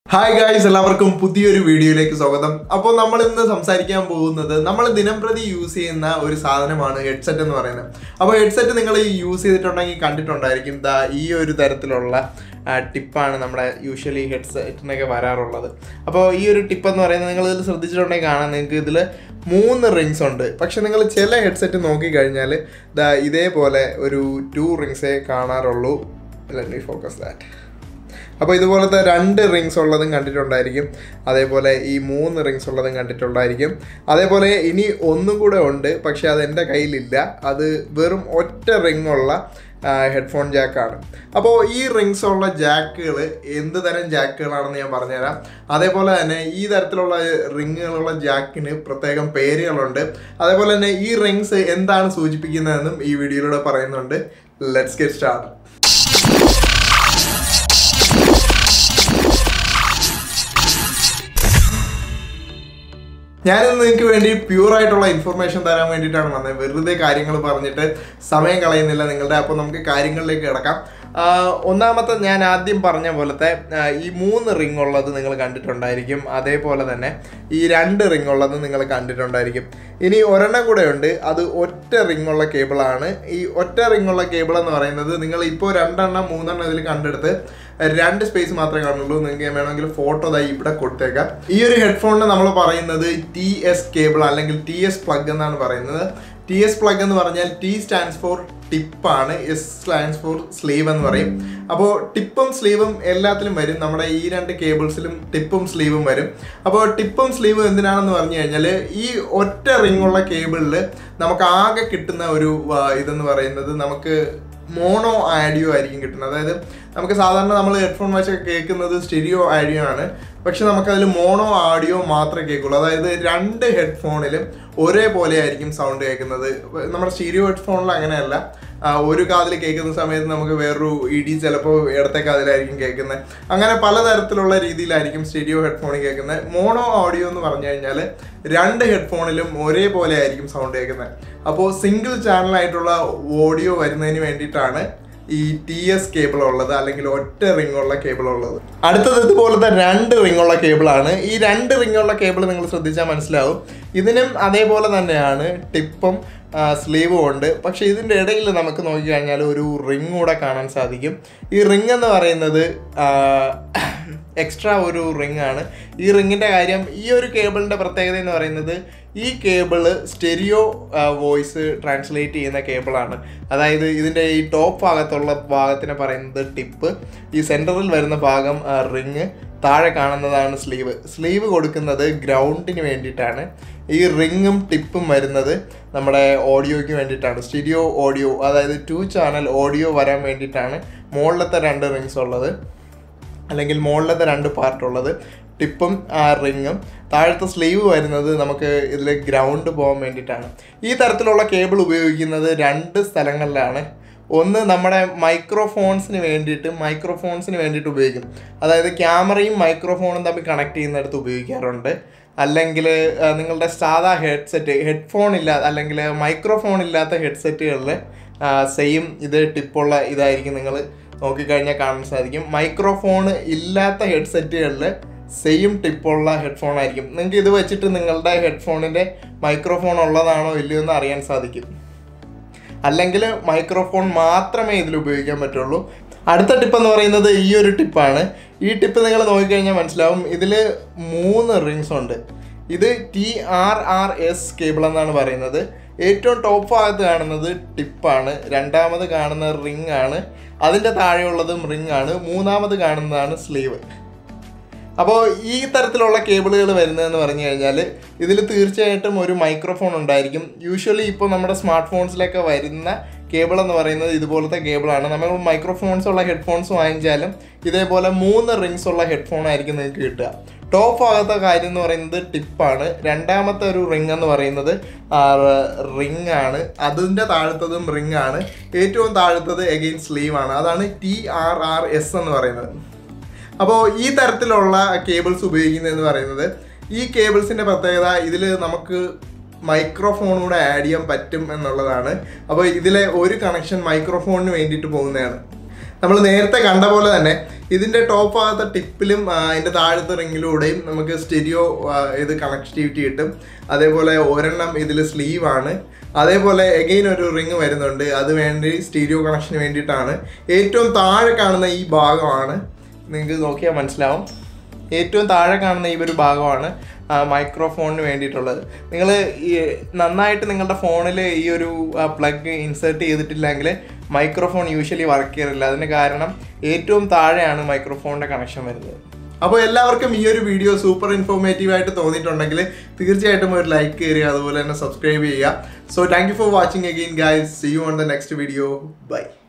hi guys എല്ലാവർക്കും പുതിയൊരു വീഡിയോയിലേക്ക് സ്വാഗതം അപ്പോൾ നമ്മൾ ഇന്ന് സംസാരിക്കാൻ പോകുന്നത് നമ്മൾ ദിനംപ്രതി യൂസ് ചെയ്യുന്ന ഒരു സാധനമാണ് ഹെഡ്സെറ്റ് എന്ന് പറയുന്നത് അപ്പോൾ ഹെഡ്സെറ്റ് നിങ്ങൾ യൂസ് ചെയ്തിട്ടുണ്ടെങ്കിൽ കണ്ടിട്ടുണ്ടായിരിക്കും ദാ ഈ ഒരു തരത്തിലുള്ള ടിപ്പാണ് നമ്മുടെ യൂഷ്വലി ഹെഡ്സെറ്റിനൊക്കെ വരാറുള്ളത് അപ്പോൾ ഈ ഒരു ടിപ്പ് എന്ന് പറയുന്നത് നിങ്ങൾ ഇതിൽ ശ്രദ്ധിച്ചിട്ടുണ്ടെങ്കിൽ കാണാം നിങ്ങൾക്ക് ഇതിൽ മൂന്ന് റിങ്സ് ഉണ്ട് പക്ഷെ നിങ്ങൾ ചില ഹെഡ്സെറ്റ് നോക്കിക്കഴിഞ്ഞാൽ ദാ ഇതേപോലെ ഒരു ടു റിങ്സേ കാണാറുള്ളൂ ലെറ്റ് മീ ഫോക്കസ് ദാറ്റ് അപ്പോൾ ഇതുപോലത്തെ രണ്ട് റിങ്സ് ഉള്ളതും കണ്ടിട്ടുണ്ടായിരിക്കും അതേപോലെ ഈ മൂന്ന് റിങ്സ് ഉള്ളതും കണ്ടിട്ടുണ്ടായിരിക്കും അതേപോലെ ഇനി ഒന്നും കൂടെ ഉണ്ട് പക്ഷേ അത് എൻ്റെ കയ്യിലില്ല അത് വെറും ഒറ്റ റിങ് ഉള്ള ഹെഡ്ഫോൺ ജാക്കാണ് അപ്പോൾ ഈ റിങ്സ് ഉള്ള ജാക്കുകൾ എന്ത് തരം ജാക്കുകളാണെന്ന് ഞാൻ പറഞ്ഞുതരാം അതേപോലെ തന്നെ ഈ തരത്തിലുള്ള റിങ്ങുകളുള്ള ജാക്കിന് പ്രത്യേകം പേരുകളുണ്ട് അതേപോലെ തന്നെ ഈ റിങ്സ് എന്താണ് സൂചിപ്പിക്കുന്നതെന്നും ഈ വീഡിയോയിലൂടെ പറയുന്നുണ്ട് ലെറ്റ്സ് ഗെറ്റ് സ്റ്റാർട്ട് ഞാനിന്ന് നിങ്ങൾക്ക് വേണ്ടി പ്യൂർ ആയിട്ടുള്ള ഇൻഫർമേഷൻ തരാൻ വേണ്ടിയിട്ടാണ് വന്നത് വെറുതെ കാര്യങ്ങൾ പറഞ്ഞിട്ട് സമയം കളയുന്നില്ല നിങ്ങളുടെ അപ്പോൾ നമുക്ക് കാര്യങ്ങളിലേക്ക് കിടക്കാം ആഹ് ഒന്നാമത്തെ ഞാൻ ആദ്യം പറഞ്ഞ പോലത്തെ ആഹ് ഈ മൂന്ന് റിങ് ഉള്ളത് നിങ്ങൾ കണ്ടിട്ടുണ്ടായിരിക്കും അതേപോലെ തന്നെ ഈ രണ്ട് റിങ് ഉള്ളത് നിങ്ങൾ കണ്ടിട്ടുണ്ടായിരിക്കും ഇനി ഒരെണ്ണം കൂടെ ഉണ്ട് അത് ഒറ്റ റിങ് ഉള്ള കേബിളാണ് ഈ ഒറ്റ റിങ് ഉള്ള കേബിൾ എന്ന് പറയുന്നത് നിങ്ങൾ ഇപ്പോൾ രണ്ടെണ്ണം മൂന്നെണ്ണം ഇതിൽ കണ്ടെടുത്ത് രണ്ട് സ്പേസ് മാത്രമേ കാണുള്ളൂ നിങ്ങൾക്ക് വേണമെങ്കിൽ ഫോട്ടോ ദാ ഇവിടെ കൊടുത്തേക്കാം ഈ ഒരു ഹെഡ്ഫോണിന് നമ്മൾ പറയുന്നത് ടി എസ് കേബിൾ അല്ലെങ്കിൽ ടി എസ് പ്ലഗ് എന്നാണ് പറയുന്നത് ടി എസ് പ്ലഗ് എന്ന് പറഞ്ഞാൽ ടി സ്റ്റാൻഡ്സ് ഫോർ ടിപ്പാണ് എസ് സ്റ്റാൻഡ്സ് ഫോർ സ്ലീവ് എന്ന് പറയും അപ്പോൾ ടിപ്പും സ്ലീവും എല്ലാത്തിലും വരും നമ്മുടെ ഈ രണ്ട് കേബിൾസിലും ടിപ്പും സ്ലീവും വരും അപ്പോൾ ടിപ്പും സ്ലീവും എന്തിനാണെന്ന് പറഞ്ഞു കഴിഞ്ഞാൽ ഈ ഒറ്റ റിംഗ് ഉള്ള കേബിളിൽ നമുക്ക് ആകെ കിട്ടുന്ന ഒരു ആ, ഇതെന്ന് പറയുന്നത് നമുക്ക് മോണോ ആഡിയോ ആയിരിക്കും കിട്ടുന്നത് അതായത് നമുക്ക് സാധാരണ നമ്മൾ ഹെഡ്ഫോൺ വെച്ചൊക്കെ കേൾക്കുന്നത് സ്റ്റെരിയോ ആഡിയോ ആണ് പക്ഷെ നമുക്കതിൽ മോണോ ആഡിയോ മാത്രമേ കേൾക്കുള്ളൂ അതായത് രണ്ട് ഹെഡ്ഫോണിലും ഒരേപോലെ ആയിരിക്കും സൗണ്ട് കേൾക്കുന്നത് നമ്മുടെ സ്റ്റീരിയോ ഹെഡ്ഫോണിൽ അങ്ങനെയല്ല ആ, ഒരു കാതിൽ കേൾക്കുന്ന സമയത്ത് നമുക്ക് വേറൊരു ഇടി ചിലപ്പോൾ ഇടത്തെ കാതിലായിരിക്കും കേൾക്കുന്നത് അങ്ങനെ പലതരത്തിലുള്ള രീതിയിലായിരിക്കും സ്റ്റീരിയോ ഹെഡ്ഫോണിൽ കേൾക്കുന്നത് മോണോ ഓഡിയോ എന്ന് പറഞ്ഞു കഴിഞ്ഞാൽ രണ്ട് ഹെഡ്ഫോണിലും ഒരേപോലെ ആയിരിക്കും സൗണ്ട് കേൾക്കുന്നത് അപ്പോൾ സിംഗിൾ ചാനലായിട്ടുള്ള ഓഡിയോ വരുന്നതിന് വേണ്ടിയിട്ടാണ് ഈ ടി എസ് കേബിൾ ഉള്ളത് അല്ലെങ്കിൽ ഒറ്റ റിംഗ് ഉള്ള കേബിൾ ഉള്ളത് അടുത്തത് ഇതുപോലത്തെ രണ്ട് റിംഗ് ഉള്ള കേബിളാണ് ഈ രണ്ട് റിംഗ് ഉള്ള കേബിൾ നിങ്ങൾ ശ്രദ്ധിച്ചാൽ മനസ്സിലാവും ഇതിനും അതേപോലെ തന്നെയാണ് ടിപ്പും സ്ലീവും ഉണ്ട് പക്ഷേ ഇതിൻ്റെ ഇടയിൽ നമുക്ക് നോക്കിക്കഴിഞ്ഞാൽ ഒരു റിംഗ് കൂടെ കാണാൻ സാധിക്കും ഈ റിംഗ് എന്ന് പറയുന്നത് എക്സ്ട്രാ ഒരു റിംഗ് ആണ് ഈ റിങ്ങിൻ്റെ കാര്യം ഈ ഒരു കേബിളിൻ്റെ പ്രത്യേകത എന്ന് പറയുന്നത് ഈ കേബിള് സ്റ്റെരിയോ വോയിസ് ട്രാൻസ്ലേറ്റ് ചെയ്യുന്ന കേബിളാണ് അതായത് ഇതിൻ്റെ ഈ ടോപ്പ് ഭാഗത്തുള്ള ഭാഗത്തിനെ പറയുന്നത് ടിപ്പ് ഈ സെൻറ്ററിൽ വരുന്ന ഭാഗം റിങ് താഴെ കാണുന്നതാണ് സ്ലീവ് സ്ലീവ് കൊടുക്കുന്നത് ഗ്രൗണ്ടിന് വേണ്ടിയിട്ടാണ് ഈ റിങ്ങും ടിപ്പും വരുന്നത് നമ്മുടെ ഓഡിയോയ്ക്ക് വേണ്ടിയിട്ടാണ് സ്റ്റീരിയോ ഓഡിയോ അതായത് ടു ചാനൽ ഓഡിയോ വരാൻ വേണ്ടിയിട്ടാണ് മുകളിലത്തെ രണ്ട് റിങ്സ് ഉള്ളത് അല്ലെങ്കിൽ മുകളിലത്തെ രണ്ട് പാർട്ട് ഉള്ളത് ടിപ്പും ആ റിങ്ങും താഴത്തെ സ്ലീവ് വരുന്നത് നമുക്ക് ഇതിൽ ഗ്രൗണ്ട് പോകാൻ വേണ്ടിയിട്ടാണ് ഈ തരത്തിലുള്ള കേബിൾ ഉപയോഗിക്കുന്നത് രണ്ട് സ്ഥലങ്ങളിലാണ് ഒന്ന് നമ്മുടെ മൈക്രോഫോൺസിന് വേണ്ടിയിട്ട് മൈക്രോഫോൺസിന് വേണ്ടിയിട്ട് ഉപയോഗിക്കും അതായത് ക്യാമറയും മൈക്രോഫോണും തമ്മിൽ കണക്ട് ചെയ്യുന്നിടത്ത് ഉപയോഗിക്കാറുണ്ട് അല്ലെങ്കിൽ നിങ്ങളുടെ സാധാ ഹെഡ്സെറ്റ് ഹെഡ്ഫോൺ ഇല്ലാത്ത അല്ലെങ്കിൽ മൈക്രോഫോൺ ഇല്ലാത്ത ഹെഡ്സെറ്റുകളിൽ സെയിം ഇത് ടിപ്പുള്ള ഇതായിരിക്കും നിങ്ങൾ നോക്കിക്കഴിഞ്ഞാൽ കാണാൻ സാധിക്കും മൈക്രോഫോൺ ഇല്ലാത്ത ഹെഡ്സെറ്റുകളിൽ സെയിം ടിപ്പുള്ള ഹെഡ്ഫോൺ ആയിരിക്കും നിങ്ങൾക്ക് ഇത് വെച്ചിട്ട് നിങ്ങളുടെ ഹെഡ്ഫോണിൻ്റെ മൈക്രോഫോൺ ഉള്ളതാണോ ഇല്ലയോ എന്ന് അറിയാൻ സാധിക്കും അല്ലെങ്കിൽ മൈക്രോഫോൺ മാത്രമേ ഇതിൽ ഉപയോഗിക്കാൻ പറ്റുള്ളൂ അടുത്ത ടിപ്പ് എന്ന് പറയുന്നത് ഈ ഒരു ടിപ്പാണ് ഈ ടിപ്പ് നിങ്ങൾ നോക്കിക്കഴിഞ്ഞാൽ മനസ്സിലാവും ഇതിൽ മൂന്ന് റിങ്സ് ഉണ്ട് ഇത് T R R S cable എന്നാണ് പറയുന്നത് ഏറ്റവും ടോപ്പ് ഭാഗത്ത് കാണുന്നത് ടിപ്പാണ് രണ്ടാമത് കാണുന്ന റിംഗ് ആണ് അതിൻ്റെ താഴെയുള്ളതും റിംഗ് ആണ് മൂന്നാമത് കാണുന്നതാണ് സ്ലീവ് അപ്പോൾ ഈ തരത്തിലുള്ള കേബിളുകൾ വരുന്നതെന്ന് പറഞ്ഞു കഴിഞ്ഞാൽ ഇതിൽ തീർച്ചയായിട്ടും ഒരു മൈക്രോഫോൺ ഉണ്ടായിരിക്കും യൂഷ്വലി ഇപ്പോൾ നമ്മുടെ സ്മാർട്ട് ഫോൺസിലൊക്കെ വരുന്ന കേബിൾ എന്ന് പറയുന്നത് ഇതുപോലത്തെ കേബിളാണ് നമ്മൾ മൈക്രോഫോൺസ് ഉള്ള ഹെഡ്ഫോൺസ് വാങ്ങിച്ചാലും ഇതേപോലെ മൂന്ന് റിങ്സ് ഉള്ള ഹെഡ്ഫോൺ ആയിരിക്കും നിങ്ങൾക്ക് കിട്ടുക ടോപ്പ് ഭാഗത്തെ കാര്യം എന്ന് പറയുന്നത് ടിപ്പാണ് രണ്ടാമത്തെ ഒരു റിംഗ് എന്ന് പറയുന്നത് റിംഗ് ആണ് അതിൻ്റെ താഴത്തതും റിംഗ് ആണ് ഏറ്റവും താഴത്തത് എഗെയിൻ സ്ലീവ് ആണ് അതാണ് ടി ആർ ആർ എസ് എന്ന് പറയുന്നത് അപ്പോൾ ഈ തരത്തിലുള്ള കേബിൾസ് ഉപയോഗിക്കുന്നതെന്ന് പറയുന്നത് ഈ കേബിൾസിൻ്റെ പ്രത്യേകത ഇതിൽ നമുക്ക് മൈക്രോഫോൺ കൂടെ ആഡ് ചെയ്യാൻ പറ്റും എന്നുള്ളതാണ് അപ്പോൾ ഇതിലെ ഒരു കണക്ഷൻ മൈക്രോഫോണിന് വേണ്ടിയിട്ട് പോകുന്നതാണ് നമ്മൾ നേരത്തെ കണ്ട പോലെ തന്നെ ഇതിൻ്റെ ടോപ്പ് ഭാഗത്തെ ടിപ്പിലും ആ, അതിൻ്റെ താഴത്തെ റിങ്ങിലൂടെയും നമുക്ക് സ്റ്റെരിയോ ഇത് കണക്ടിവിറ്റി കിട്ടും അതേപോലെ ഒരെണ്ണം ഇതിൽ സ്ലീവ് ആണ് അതേപോലെ എഗെയിൻ ഒരു റിങ് വരുന്നുണ്ട് അത് വേണ്ടി സ്റ്റീരിയോ കണക്ഷന് വേണ്ടിയിട്ടാണ് ഏറ്റവും താഴെ കാണുന്ന ഈ ഭാഗമാണ് നിങ്ങൾക്ക് നോക്കിയാൽ മനസ്സിലാവും ഏറ്റവും താഴെ കാണുന്ന ഈ ഒരു ഭാഗമാണ് മൈക്രോഫോണിന് വേണ്ടിയിട്ടുള്ളത് നിങ്ങൾ ഈ നന്നായിട്ട് നിങ്ങളുടെ ഫോണിൽ ഈ ഒരു പ്ലഗ് ഇൻസേർട്ട് ചെയ്തിട്ടില്ലെങ്കിൽ മൈക്രോഫോൺ യൂഷ്വലി വർക്ക് ചെയ്യാറില്ല അതിന് കാരണം ഏറ്റവും താഴെയാണ് മൈക്രോഫോണിൻ്റെ കണക്ഷൻ വരുന്നത് അപ്പോൾ എല്ലാവർക്കും ഈ ഒരു വീഡിയോ സൂപ്പർ ഇൻഫോർമേറ്റീവ് ആയിട്ട് തോന്നിയിട്ടുണ്ടെങ്കിൽ തീർച്ചയായിട്ടും ഒരു ലൈക്ക് കയറി അതുപോലെ തന്നെ സബ്സ്ക്രൈബ് ചെയ്യുക so thank you for watching again guys see you on the next video by